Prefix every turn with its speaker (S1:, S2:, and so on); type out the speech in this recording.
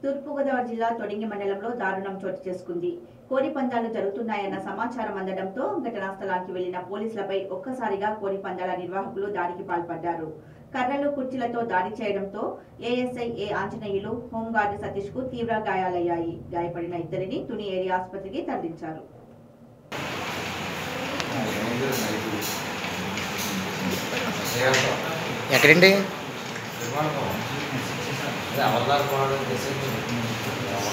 S1: తూర్పుగోదావరి జిల్లా తొడింగి మండలంలో దారుణం చోటు చేసుకుంది కోడి పందాలు జరుగుతున్నాయన్న సమాచారం అందడంతో ఘటనా స్థలానికి వెళ్లిన పోలీసులపై ఒక్కసారిగా కోడి పందాల నిర్వాహకులు దాడికి పాల్పడ్డారు కర్రలు కుర్చీలతో దాడి చేయడంతో ASI A Anjaneyulu home guard Satish కు తీవ్ర గాయాలయ్యాయి గాయపడిన ఇద్దరిని తుని ఏరియా ఆసుపత్రికి తరలించారు
S2: ఎక్కడండి
S3: అవతార్ కూడా